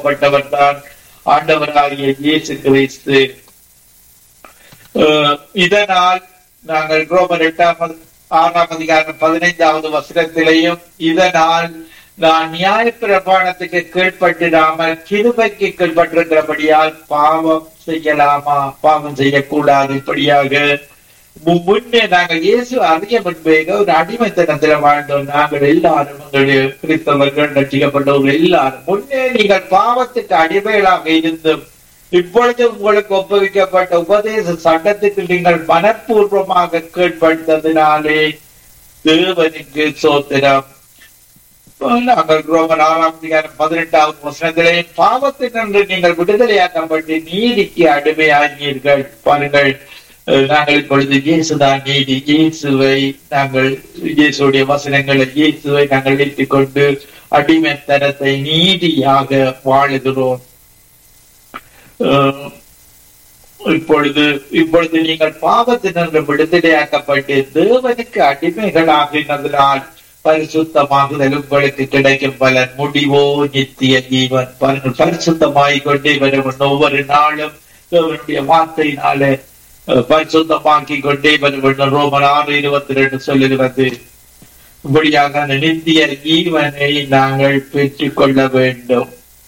அனுப்பப்பட்டவர் தான் ஆண்டவராகிய இயேசு கிறிஸ்து அஹ், இதனால் நாங்கள் ரோமர் எட்டாம் ஆறாம் அதிகாரம் பதினைந்தாவது வசனத்திலேயும் இதனால் நான் நியாய பிரமாணத்துக்கு கீழ்ப்பட்டிராமல் கிருபைக்கு கீழ்பட்டிருக்கிறபடியால் பாவம் செய்யலாமா பாவம் செய்யக்கூடாது இப்படியாக மு- முன்னே நாங்கள் இயேசு அறிய முன்பேக ஒரு அடிமைத்தனத்துல வாழ்ந்தோம் நாங்கள் எல்லாரும் எங்களுடைய கிறிஸ்தவர்கள் ரட்சிக்கப்பட்டவர்கள் எல்லாரும் முன்னே நீங்கள் பாவத்துக்கு அடிமைகளாக இருந்தும் இப்பொழுது உங்களுக்கு ஒப்புவிக்கப்பட்ட உபதேச சட்டத்துக்கு நீங்கள் மனப்பூர்வமாக கீழ்ப்படுத்ததினாலே தேவனுக்கு சோத்திரம் நாங்கள் ரோமன் ஆறாம் அதிகாரம் பதினெட்டாவது வசனத்திலே பாவத்தினின்று நீங்கள் விடுதலையாக்கப்பட்டு நீதிக்கு அடிமையாகினீர்கள் பாருங்கள் அஹ், நாங்கள் இப்பொழுது இயேசுதான் நீதி இயேசுவை நாங்கள் இயேசுடைய வசனங்களை இயேசுவை நாங்கள் வைத்துக் கொண்டு அடிமைத்தனத்தை நீதியாக வாழுகிறோம் அஹ், இப்பொழுது இப்பொழுது நீங்கள் பாவத்தினின்று விடுதலையாக்கப்பட்டு தேவனுக்கு அடிமைகளாகினதனால் பரிசுத்தமாகுதல் உங்களுக்கு கிடைக்கும் பலன் முடிவோ நித்திய ஜீவன் பாருங்கள் பரிசுத்தமாகிக் கொண்டே வரும் ஒவ்வொரு நாளும் தேவனுடைய வார்த்தையினால அஹ், பரிசுத்தமாக்கி கொண்டே வரும் ரோமர் ஆறு இருபத்தி ரெண்டு சொல்லுகிறது இப்படியாக அந்த நித்திய ஜீவனை நாங்கள் பெற்றுக் கொள்ள வேண்டும்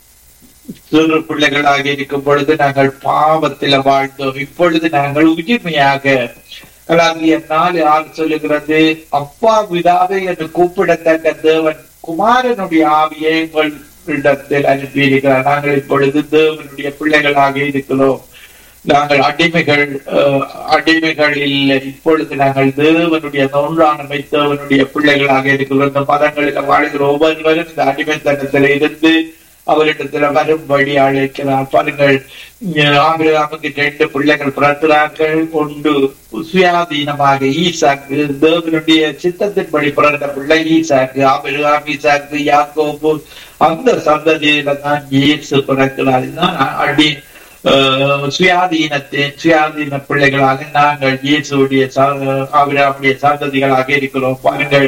சிறு பிள்ளைகளாக இருக்கும் பொழுது நாங்கள் பாவத்தில் வாழ்ந்தோம் இப்பொழுது நாங்கள் உரிமையாக கலாந்திய நாலு ஆறு சொல்லுகிறது அப்பா விதாவே என்று கூப்பிடத்தக்க தேவன் குமாரனுடைய ஆவியை உங்களிடத்தில் அனுப்பியிருக்கிறார் நாங்கள் இப்பொழுது தேவனுடைய பிள்ளைகளாக இருக்கிறோம் நாங்கள் அடிமைகள் அஹ், அடிமைகள் இல்லை இப்பொழுது நாங்கள் தேவனுடைய நொன்றானமை தேவனுடைய பிள்ளைகளாக இருக்கிறோம் இந்த பதங்களில் வாழ்கிற ஒவ்வொருவரும் இந்த அடிமைத்தனத்தில் இருந்து அவரிடத்துல வரும்படி அழைக்கிறார் பாருங்கள் ஆங்கிலாமுக்கு ரெண்டு பிள்ளைகள் பிறக்கிறார்கள் ஒன்று சுயாதீனமாக ஈசாக்கு தேவனுடைய சித்தத்தின்படி பிறந்த பிள்ளை ஈசாக்கு ஆபிரகாம் ஈசாக்கு யாக்கோபு அந்த சந்ததியில தான் இயேசு பிறக்கிறார் இதுதான் அடி அஹ், சுயாதீனத்தின் சுயாதீன பிள்ளைகளாக நாங்கள் இயேசுடைய அவருடைய சந்ததிகளாக இருக்கிறோம் பாருங்கள்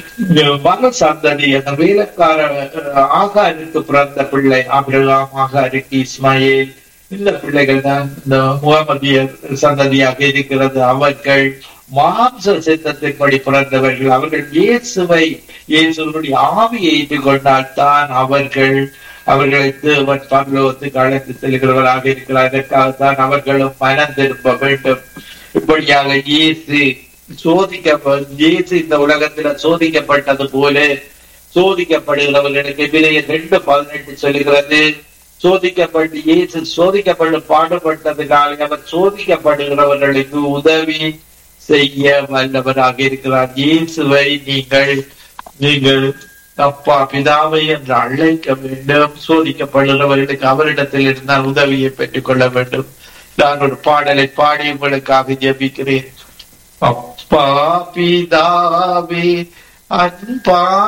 மக சந்ததி அந்த வேலைக்கார அஹ், ஆகாருக்கு பிறந்த பிள்ளை ஆபிரகாம் ஆகாருக்கு இஸ்மாயில் இந்த பிள்ளைகள் தான் இந்த முகமதிய சந்ததியாக இருக்கிறது அவர்கள் மாம்ச சித்தத்தின்படி பிறந்தவர்கள் அவர்கள் இயேசுவை இயேசுடைய ஆவியை ஏற்றுக்கொண்டால் தான் அவர்கள் அவர்களை தேவன் பரலோகத்துக்கு அழைத்து செல்கிறவர்களாக இருக்கிறார் அதற்காகத்தான் அவர்களும் மனம் திரும்ப வேண்டும் இப்படியாக இயேசு சோதிக்க இயேசு இந்த உலகத்துல சோதிக்கப்பட்டது போல சோதிக்கப்படுகிறவர்களுக்கு விலைய ரெண்டு பதினெட்டு சொல்லுகிறது சோதிக்கப்பட்டு இயேசு சோதிக்கப்பட்டு பாடுபட்டதுனால அவர் சோதிக்கப்படுகிறவர்களுக்கு உதவி செய்ய வல்லவராக இருக்கிறார் இயேசுவை நீங்கள் நீங்கள் அப்பா பிதாவை என்று அழைக்க வேண்டும் சோதிக்கப்படுகிறவர்களுக்கு அவரிடத்தில் இருந்தால் உதவியை பெற்றுக் கொள்ள வேண்டும் நான் ஒரு பாடலை பாடி உங்களுக்காக ஜெபிக்கிறேன் அப்பா பிதாவே அன்பா